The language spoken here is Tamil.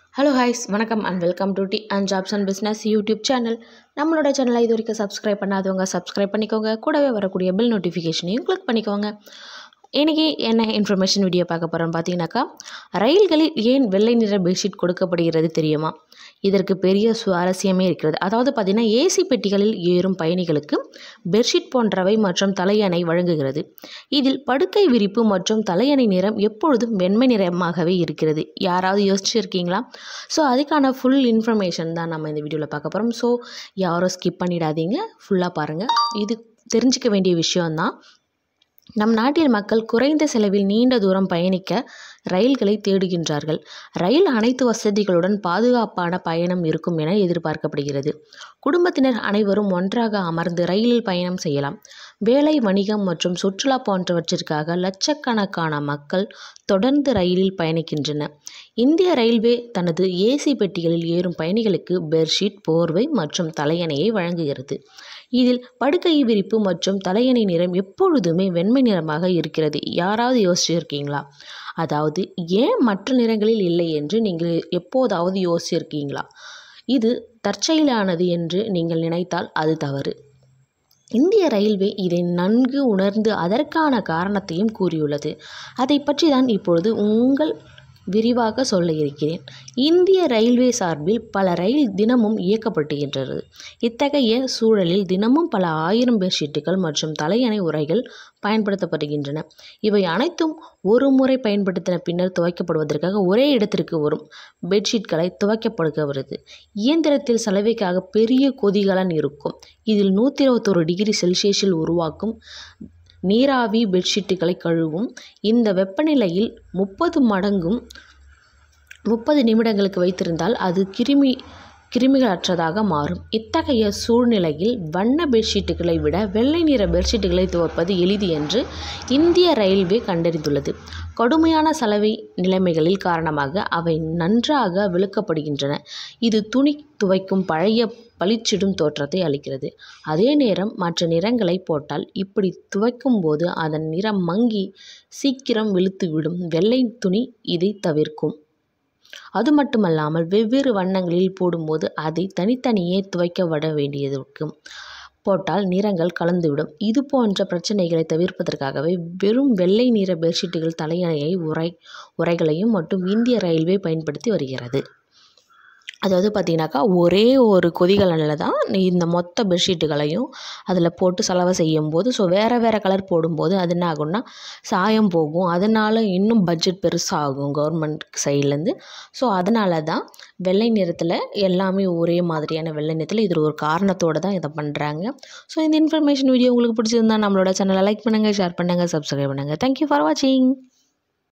ஹலோ ஹாய்ஸ் வணக்கம் and welcome to T and jobs and business YouTube channel நம்மளோட சேனலை இது வரைக்கும் சப்ஸ்கிரைப் பண்ணாதவங்க சப்ஸ்கிரைப் பண்ணிக்கோங்க கூடவே வரக்கூடிய பில் நோட்டிஃபிகேஷனையும் கிளிக் பண்ணிக்கோங்க இன்றைக்கி என்ன இன்ஃபர்மேஷன் வீடியோ பார்க்க போகிறோம்னு பார்த்தீங்கன்னாக்கா ரயில்களில் ஏன் வெள்ளை நிற பெட்ஷீட் கொடுக்கப்படுகிறது தெரியுமா இதற்கு பெரிய சுவாரஸ்யமே இருக்கிறது அதாவது பார்த்திங்கன்னா ஏசி பெட்டிகளில் ஏறும் பயணிகளுக்கு பெட்ஷீட் போன்றவை மற்றும் தலையணை வழங்குகிறது இதில் படுக்கை விரிப்பு மற்றும் தலையணை நிறம் எப்பொழுதும் வெண்மை நிறமாகவே இருக்கிறது யாராவது யோசிச்சிருக்கீங்களா ஸோ அதுக்கான ஃபுல் இன்ஃபர்மேஷன் தான் நம்ம இந்த வீடியோவில் பார்க்க போகிறோம் ஸோ யாரும் ஸ்கிப் பண்ணிடாதீங்க ஃபுல்லாக பாருங்கள் இது தெரிஞ்சிக்க வேண்டிய விஷயம்தான் நம் நாட்டில் மக்கள் குறைந்த செலவில் நீண்ட தூரம் பயணிக்க ரயில்களை தேடுகின்றார்கள் ரயில் அனைத்து வசதிகளுடன் பாதுகாப்பான பயணம் இருக்கும் என எதிர்பார்க்கப்படுகிறது குடும்பத்தினர் அனைவரும் ஒன்றாக அமர்ந்து ரயிலில் பயணம் செய்யலாம் வேலை வணிகம் மற்றும் சுற்றுலா போன்றவற்றிற்காக லட்சக்கணக்கான மக்கள் தொடர்ந்து ரயிலில் பயணிக்கின்றன இந்திய ரயில்வே தனது ஏசி பெட்டிகளில் ஏறும் பயணிகளுக்கு பெட்ஷீட் போர்வை மற்றும் தலையணையை வழங்குகிறது இதில் படுக்கை விரிப்பு மற்றும் தலையணை நிறம் எப்பொழுதுமே வெண்மை நிறமாக இருக்கிறது யாராவது யோசிச்சிருக்கீங்களா அதாவது ஏன் மற்ற நிறங்களில் இல்லை என்று நீங்கள் எப்போதாவது யோசிச்சிருக்கீங்களா இது தற்செயலானது என்று நீங்கள் நினைத்தால் அது தவறு இந்திய ரயில்வே இதை நன்கு உணர்ந்து அதற்கான காரணத்தையும் கூறியுள்ளது அதை பற்றி தான் இப்பொழுது உங்கள் விரிவாக சொல்ல இருக்கிறேன் இந்திய ரயில்வே சார்பில் பல ரயில் தினமும் இயக்கப்படுகின்றது இத்தகைய சூழலில் தினமும் பல ஆயிரம் பெட்ஷீட்டுகள் மற்றும் தலையணை உரைகள் பயன்படுத்தப்படுகின்றன இவை அனைத்தும் ஒரு முறை பயன்படுத்தின பின்னர் துவைக்கப்படுவதற்காக ஒரே இடத்திற்கு வரும் பெட்ஷீட்களை துவைக்கப்படுகிறது இயந்திரத்தில் சலவைக்காக பெரிய கொதிகலன் இருக்கும் இதில் நூற்றி இருபத்தொரு டிகிரி செல்சியஸில் உருவாக்கும் நீராவி பெட்ஷீட்டுகளை கழுவும் இந்த வெப்பநிலையில் முப்பது மடங்கும் முப்பது நிமிடங்களுக்கு வைத்திருந்தால் அது கிருமி கிருமிகளற்றதாக மாறும் இத்தகைய சூழ்நிலையில் வண்ண பெட்ஷீட்டுகளை விட வெள்ளை நிற பெட்ஷீட்டுகளை துவைப்பது எளிது என்று இந்திய ரயில்வே கண்டறிந்துள்ளது கடுமையான சலவை நிலைமைகளில் காரணமாக அவை நன்றாக விழுக்கப்படுகின்றன இது துணி துவைக்கும் பழைய பளிச்சிடும் தோற்றத்தை அளிக்கிறது அதே நேரம் மற்ற நிறங்களை போட்டால் இப்படி துவைக்கும் போது அதன் நிறம் மங்கி சீக்கிரம் விழுத்துவிடும் வெள்ளை துணி இதை தவிர்க்கும் அது மட்டுமல்லாமல் வெவ்வேறு வண்ணங்களில் போடும்போது அதை தனித்தனியே துவைக்கப்பட வேண்டியது இருக்கும் போட்டால் நிறங்கள் கலந்துவிடும் இது போன்ற பிரச்சனைகளை தவிர்ப்பதற்காகவே வெறும் வெள்ளை நிற பெட்ஷீட்டுகள் தலையணையை உரை உரைகளையும் மட்டும் இந்திய ரயில்வே பயன்படுத்தி வருகிறது அதாவது பார்த்தீங்கன்னாக்கா ஒரே ஒரு கொதிகலனில் தான் இந்த மொத்த பெட்ஷீட்டுகளையும் அதில் போட்டு சலவை செய்யும் போது ஸோ வேறு வேறு கலர் போடும்போது அது என்ன ஆகும்னா சாயம் போகும் அதனால் இன்னும் பட்ஜெட் பெருசாகும் கவர்மெண்ட் சைட்லேருந்து ஸோ அதனால தான் வெள்ளை நிறத்தில் எல்லாமே ஒரே மாதிரியான வெள்ளை நிறத்தில் இது ஒரு காரணத்தோடு தான் இதை பண்ணுறாங்க ஸோ இந்த இன்ஃபர்மேஷன் வீடியோ உங்களுக்கு பிடிச்சிருந்தா நம்மளோட சேனலை லைக் பண்ணுங்கள் ஷேர் பண்ணுங்கள் சப்ஸ்கிரைப் பண்ணுங்கள் தேங்க்யூ ஃபார் வாட்சிங்